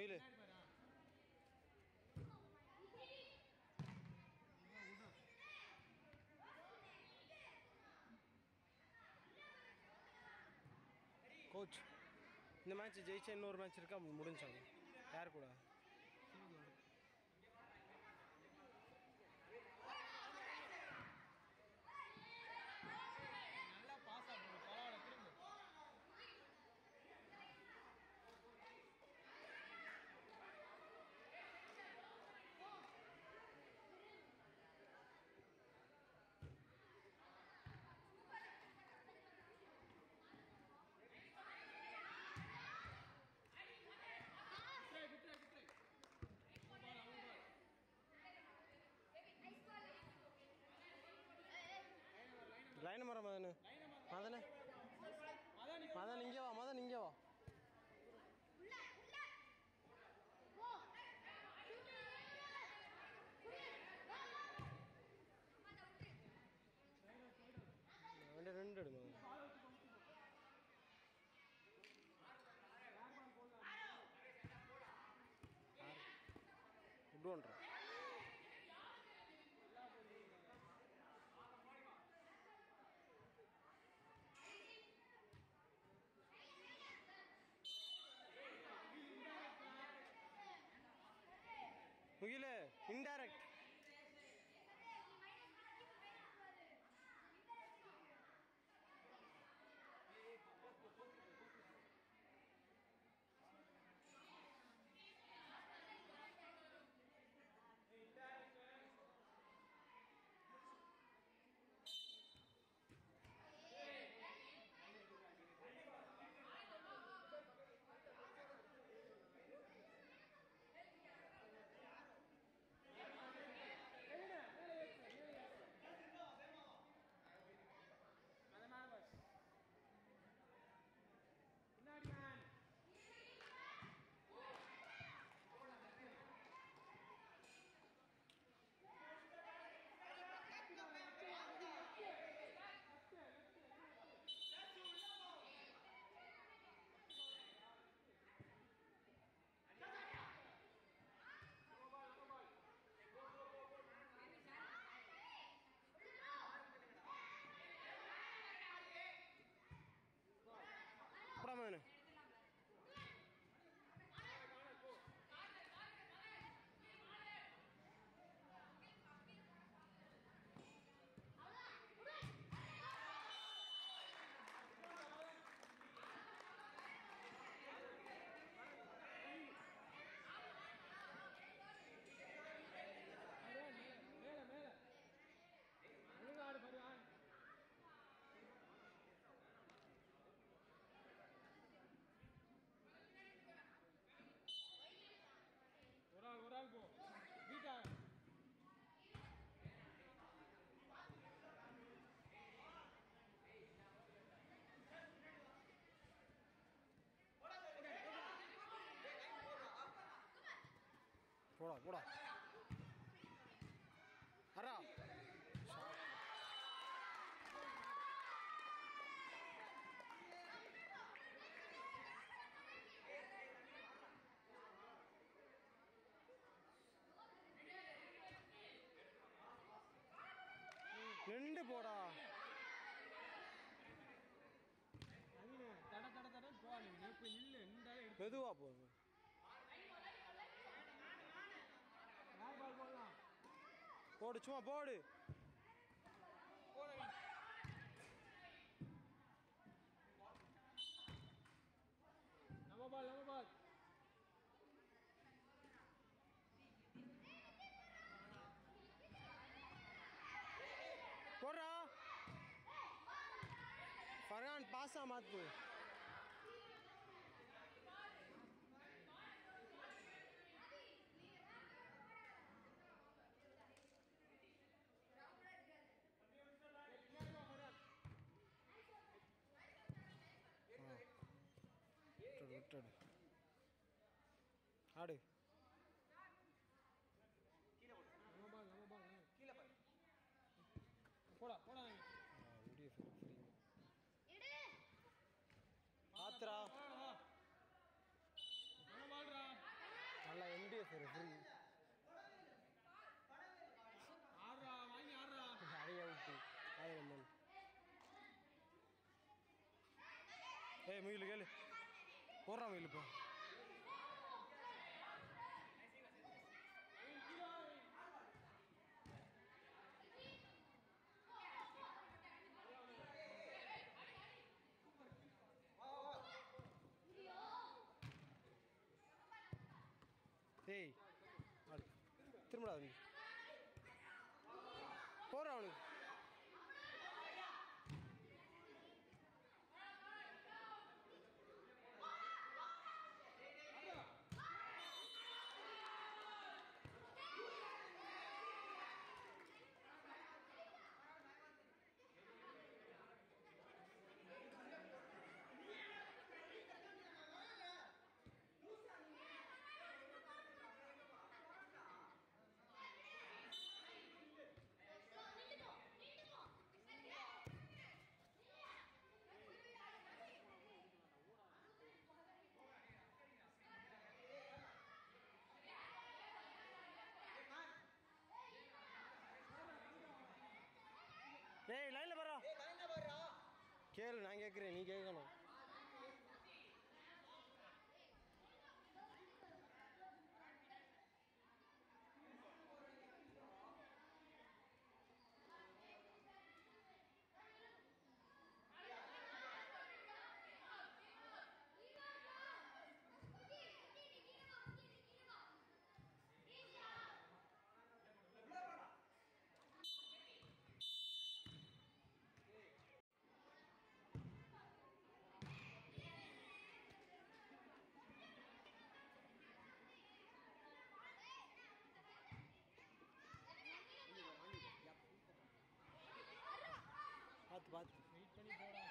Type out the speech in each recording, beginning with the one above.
முயல் கோச் இந்த மேட்ச் ஜெயிச்சா இன்னொரு மேட்ச் இருக்கா முடிஞ்சாங்க யார் கூட நல்லா பாஸ் ஆகும் பரவாயில்ல திரும்ப லைன் மரம் மதனு மதனு மதன் இங்கே வா மதன் இங்கே வா അവൻ്റെ രണ്ട് എടുക്കണം ഫുഡ് കൊണ്ടുവരാം முகில இன்டைரக்ட் போடா மதனு மேல மேல ஒழுங்கா ஆடு பாரு ஆடு ஒரு ஆள் ஒரு ஆள் போ வீட்டா போடா போடா அரா ரெண்டு போடா நவீன தட தட தட போ நீ இப்ப நில்லு நின்றாலே எடுத்து மெதுவா போகும் யார் பால் போடலாம் போடு சும்மா போடு போட நம்ம பால் நம்ம பால் போடுறா ஃபர்கான் பாஸா மாத்து ஆ. விட்டுடு விட்டுடு ஆடு நம்ம பால் நம்ம பால் கீழே பால் போடா போடா நவீன். ஆ, முடிய ஃப்ரீ ஆத்துரா வா, வா. நம்ம பால்ரா சரி ஃப்ரீ ஆடுறா வாங்கி ஆடுறா அடைய விட்டு அது நம்ம ஏய் முயல் கேளு போடுறான் முயல் இப்போ ஏய் ஆடு திரும்படா தம்பி போடுறான் அவனுக்கு ஏய் லைன்ல பாரா கேளு நான் கேட்குறேன் நீ கேட்கணும் பார்த்து பார்த்து வெயிட் பண்ணி போடா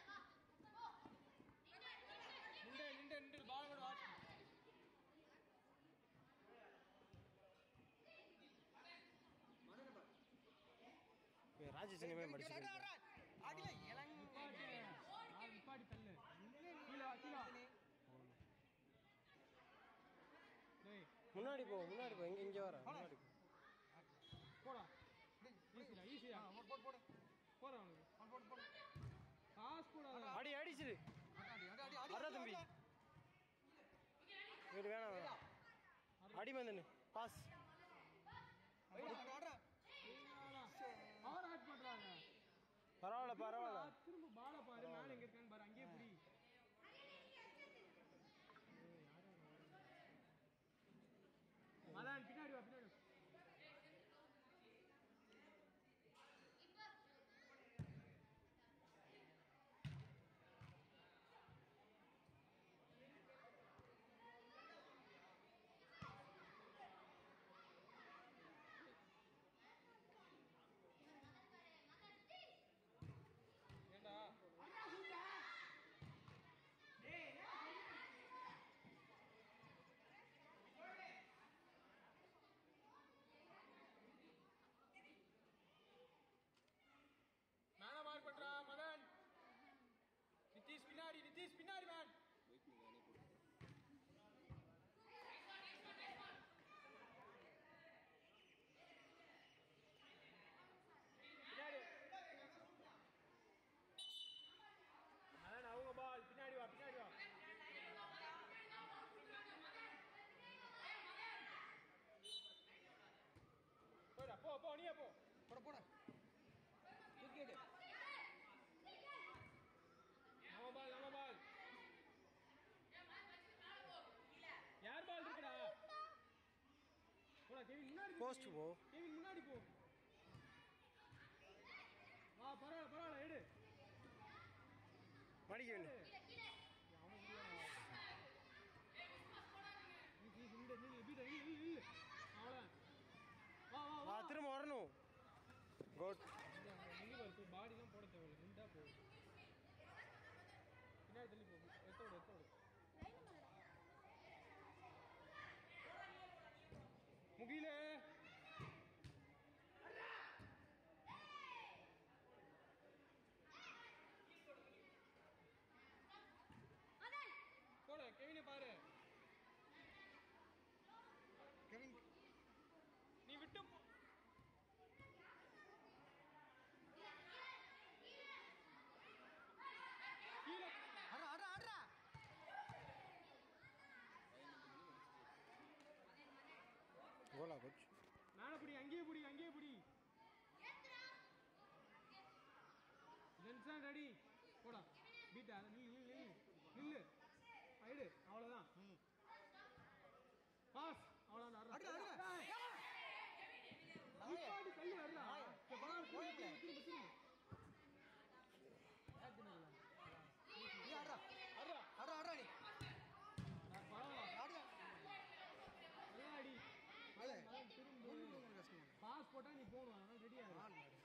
நின்று நின்று நின்று பால் கூட வாட்ச் ஏய், ராஜேஷ் இனிமேல் படிச்சுட்டு நிப்பாட்டு ஆள் நிப்பாட்டி தள்ளு கீழே வா, கீழே வா. டேய் முன்னாடி போ முன்னாடி போ இங்கே இங்கே வர முன்னாடி போ போடா ஈஸிடா ஈஸிடா போடு போடு போடா அவனுக்கு காசு போடாத அடி அடிச்சிரு அடா தம்பி வீடு வேணாம் வேணாம் அடி மந்தனு பாஸ் அவர் ஆட் பண்றாங்க பரவாயில்ல பரவாயில்ல திரும்ப பால பாரு மேல எங்க இருக்கான்னு பாரு அங்கேயே புடி மதான் பின்னாடி வா பின்னாடி வா. ஏண்டா மேல மார்க் பண்றா மதன் நிதிஷ் பின்னாடி நிதிஷ் பின்னாடி மேன் பின்னாடி மதன் அவங்க பால் பின்னாடி வா பின்னாடி வா போடா போ போ நீயே போ போட போட கிரிக்கெட் நம்ம பால் நம்ம பால் யார் பால் இருக்குடா போடா கெவின் முன்னாடி போ, Post போ. கெவின் முன்னாடி போ வா பரவாயில்ல பரவாயில்ல எடு மடிக்க வேணும் அவன் இல்லடா. நீ நீ இந்த நில்லு பீட்டா நில்லு நில்லு நில்லு அவ்வளோதான் வா வா வா வா திரும்ப வரணும் குட் நில்லு வருது பாடிலாம் போட தேவையில்லை நின்றா போதும் பின்னாடி தள்ளி போ எத்தோடு எத்தோடு முகில போட கெவினை பாரு பரவாயில்ல கோச் மேலே பிடி அங்கேயே பிடி அங்கேயே பிடி ஜென்சன் ரெடி போடா பீட்டா நில்லு நில்லு நில்லு நில்லு ஆயிடு அவ்வளோதான் பாஸ் அவ்வளோதான் அடுங்க, அடுங்க. நிப்பாட்டு கல்லு வரல போயிடல. நீ ஆடுறா ஆடுறா ஆடுறா நீ ஆடுறா அடி மேலே திரும்ப உங்களுக்கு கஷ்டமா பாஸ் போட்டா நீ போகணும் அதனால ரெடி ஆகும் ஆடு மாடு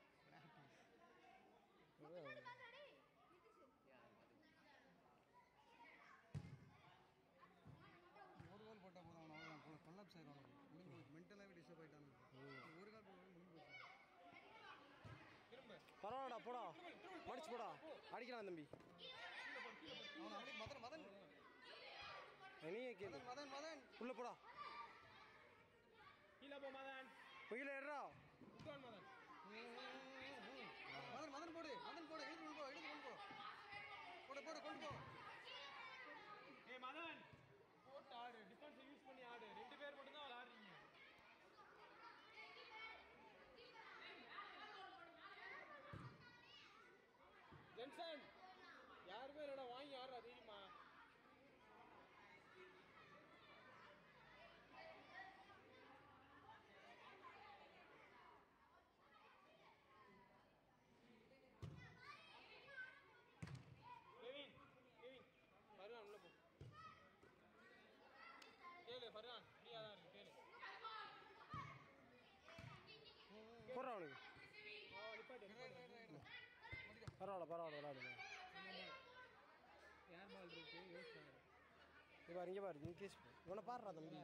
ஒரு கோல் போட்டால் போதும் அவன் அவ்வளோதான் கொல்லாப்ஸ் ஆயிரும் அவனுக்கு முடிஞ்சு போச்சு மென்டலாகவே டிஸ்டர்ப் ஆகிட்டானு ஒரு கால் போட்டு முடிஞ்சு போச்சு திரும்ப பரவாயில்லடா போடா மடிச்சு போடா அடிக்கலாம் தம்பி அவன் அப்படியே மதன் மதன் நீயே கேளு மதன் மதன் மதன் உள்ள போடா கீழே போ மதன் முகில ஏறா உட்கார் மதன் மதன் மதன் போடு மதன் போடு எழுதி கொண்டு போ எழுதி கொண்டு போ போடு போடு கொண்டு போ ஏய் மதன் போட்டு ஆடு டிஃபென்ஸ் யூஸ் பண்ணி ஆடு ரெண்டு பேர் மட்டும் தான் விளையாடுறீங்க ஜென்சன் யாருமே இல்லைடா வாங்கி ஆடுறா தெரியுமா கெவின் கெவின் ஃபர்ஹான் உள்ள போ கேளு ஃபர்ஹான் ஃப்ரீயா தான் இருக்கு கேளு போடுறா அவனுக்கு ஆ நிப்பாட்டு நிப்பாட்டு. பரவாயில்ல பரவாயில்ல விளையாடுங்க ஏர் பால் இருக்கு யூஸ் பண்ணு இங்கே பாரு இங்கே பாரு நித்தேஷ் இவனை பாடுறா தம்பி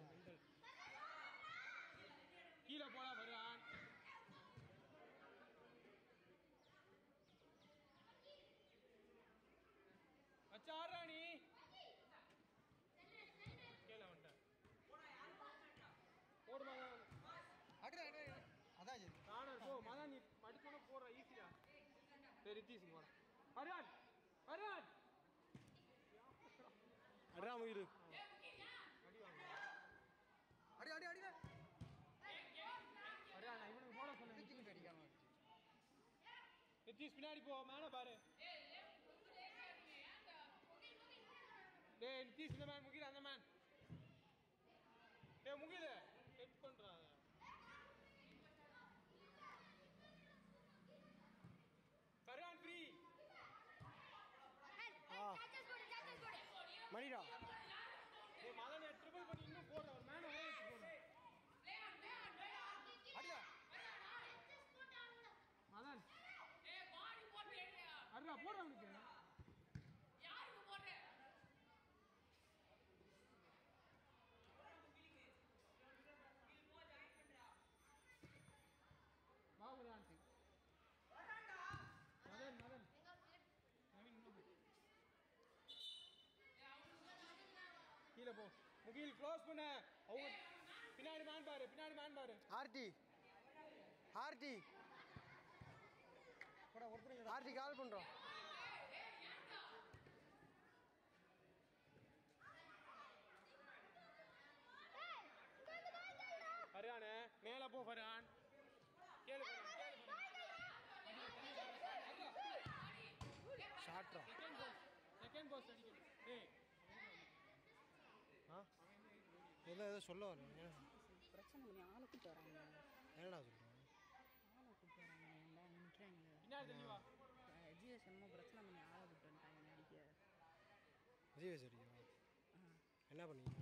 கீழே போடா ஃபர்ஹான் வச்சு ஆடுறா நீ கேளு அவன்கிட்ட போடு மகன் அடு அடு அடு. அதான் சரி நானும் போ மதன் நீ படிச்சோன்னு போடுற ஈஸியா சரி ரித்தீஷ் போட ஃபர்ஹான் ஃபர்ஹான் அடா முகிலு அடி வாங்க அடி அடி அடி ஃபர்ஹான் நான் இவனுக்கு போட சொன்னேன் பிச்சுக்கிட்டு அடிக்காம நித்தீஷ் பின்னாடி போ மேலே பாரு டேய் நித்தீஷ் இந்த மேன் முகில் அந்த மேன் டேய் முகில் செட் பண்றான் ஃபர்ஹான் ஃப்ரீ ஆ மணிடா டேய் மதன் ட்ரிபிள் பண்ணி இன்னும் போடுற ஒரு மேன் ஒரே வச்சு போடுற அடியா மதன் அருணா போடுற அவனுக்கு பாபுரான் மதன் மதன் நவீன் உள்ள போ. கீழே போ முகில் க்ளோஸ் பண்ண அவங்க பின்னாடி மேன் பாரு பின்னாடி மேன் பாரு ஆர்டி ஆர்டி போடா ஒருத்தர் ஆர்டி கால் பண்ணுறோம் ஃபர்ஹானே மேலே போ ஃபர்ஹான் கேளு ஃபர்ஹான், கேளு ஷாட்ரா செகண்ட் போஸ்ட் செகண்ட் போஸ்ட் அடிக்கணும் டேய் ஆ ஏதோ ஏதோ சொல்ல வரேன் பிரச்சனை பண்ணி ஆளை கூப்பிட்டு வராங்க என்னடா சொல்கிறேன் ஆளை கூப்பிட்டு வராங்க இல்லை நிற்கிறாங்க பின்னாடி தள்ளி வா ஜிஎஸ் என்னமோ பிரச்சனை பண்ணி ஆளை கூப்பிட்டு வந்துட்டாங்க அடிக்க விஜய் சரியா என்ன பண்ணீங்க